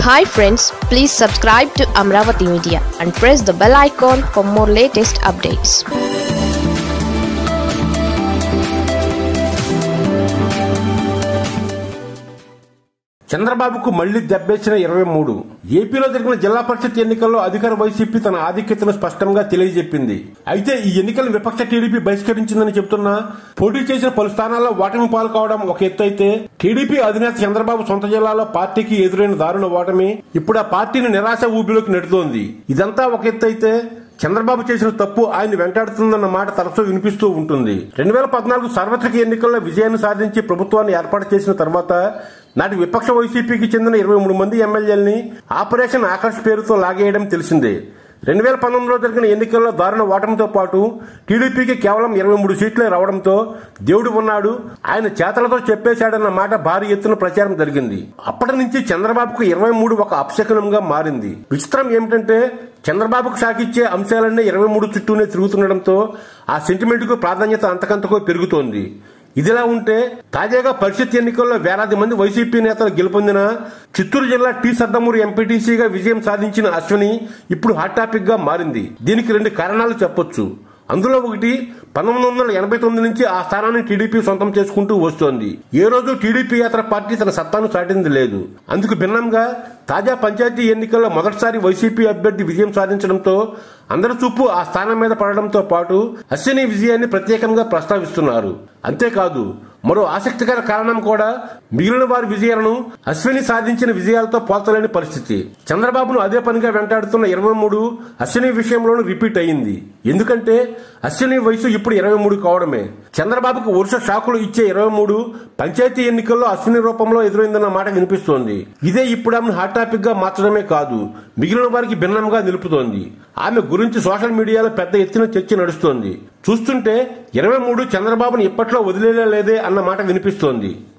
hi friends please subscribe to Amaravati media and press the bell icon for more latest updates చంద్రబాబుకు మళ్లీ దెబ్బేసిన ఇరవై మూడు ఏపీలో జరిగిన జిల్లా పరిషత్ ఎన్నికల్లో అధికార వైసీపీ తన ఆధిక్యతను స్పష్టంగా తెలియజెప్పింది అయితే ఈ ఎన్నికలను విపక్ష టీడీపీ బహిష్కరించిందని చెబుతున్నా పోటీ చేసిన పలు స్థానాల్లో ఓటమి పాల్కావడం ఒక ఎత్తు అయితే టీడీపీ అధినేత చంద్రబాబు సొంత జిల్లాలో పార్టీకి ఎదురైన దారుణ ఓటమి ఇప్పుడు ఆ పార్టీని నిరాశ ఊబిలోకి నెడుతోంది ఇదంతా ఒక ఎత్తు అయితే చంద్రబాబు చేసిన తప్పు ఆయన వెంటాడుతుందన్న మాట తరచూ వినిపిస్తూ ఉంటుంది రెండు వేల పద్నాలుగు సార్వత్రిక ఎన్నికల్లో విజయాన్ని సాధించి ప్రభుత్వాన్ని ఏర్పాటు చేసిన తర్వాత నాటి విపక్ష వైసీపీకి చెందిన ఇరవై మూడు మంది ఎమ్మెల్యేలని ఆపరేషన్ ఆకర్ష్ పేరుతో లాగేయడం తెలిసిందే రెండు వేల పంతొమ్మిదిలో జరిగిన ఎన్నికల్లో దారుణ ఓటమితో పాటు టీడీపీకి కేవలం ఇరవై మూడు సీట్లే రావడంతో దేవుడు ఉన్నాడు ఆయన చేతలతో చెప్పేశాడన్న మాట భారీ ఎత్తున ప్రచారం జరిగింది అప్పటి నుంచి చంద్రబాబుకు ఇరవై మూడు ఒక అపశకనంగా మారింది విచిత్రం ఏమిటంటే చంద్రబాబుకు షాకిచ్చే అంశాలన్నీ ఇరవై మూడు చుట్టూనే తిరుగుతుండడంతో ఆ సెంటిమెంట్ కు ప్రాధాన్యత అంతకంతకో పెరుగుతోంది ఇదిలా ఉంటే తాజాగా పరిషత్ ఎన్నికల్లో వేలాది మంది వైసీపీ నేతలు గెలుపొందిన చిత్తూరు జిల్లా టీ సద్దమూరు ఎంపీటీసీగా విజయం సాధించిన అశ్విని ఇప్పుడు హాట్ టాపిక్ గా మారింది దీనికి రెండు కారణాలు చెప్పొచ్చు అందులో ఒకటి పంతొమ్మిది వందల ఎనభై తొమ్మిది నుంచి ఆ స్థానాన్ని టీడీపీ సొంతం చేసుకుంటూ వస్తోంది ఏ రోజు టీడీపీ యాత్ర పార్టీ తన సత్తాను చాటింది లేదు అందుకు భిన్నంగా తాజా పంచాయతీ ఎన్నికల్లో మొదటిసారి వైసీపీ అభ్యర్థి విజయం సాధించడంతో అందరి చూపు ఆ స్థానం మీద పడడంతో పాటు అశ్విని విజయాన్ని ప్రత్యేకంగా ప్రస్తావిస్తున్నారు అంతేకాదు మరో ఆసక్తికర కారణం కూడా మిగిలిన వారి విజయాలను అశ్విని సాధించిన విజయాలతో పోల్చలేని పరిస్థితి చంద్రబాబును అదే పనిగా వెంటాడుతున్న ఇరవై మూడు అశ్విని విషయంలోనూ రిపీట్ అయింది ఎందుకంటే అశ్విని వయసు ఇప్పుడు ఇరవై మూడు కావడమే చంద్రబాబుకు వరుస షాకులు ఇచ్చే ఇరవై మూడు పంచాయతీ ఎన్నికల్లో అశ్విని రూపంలో ఎదురైందన్న మాట వినిపిస్తోంది ఇదే ఇప్పుడు ఆమెను హాట్ టాపిక్ గా మార్చడమే కాదు మిగిలిన వారికి భిన్నంగా నిలుపుతోంది ఆమె గురించి సోషల్ మీడియాలో పెద్ద ఎత్తున చర్చ నడుస్తోంది చూస్తుంటే ఇరవై మూడు చంద్రబాబును ఇప్పట్లో వదిలేలేదే అన్న మాట వినిపిస్తోంది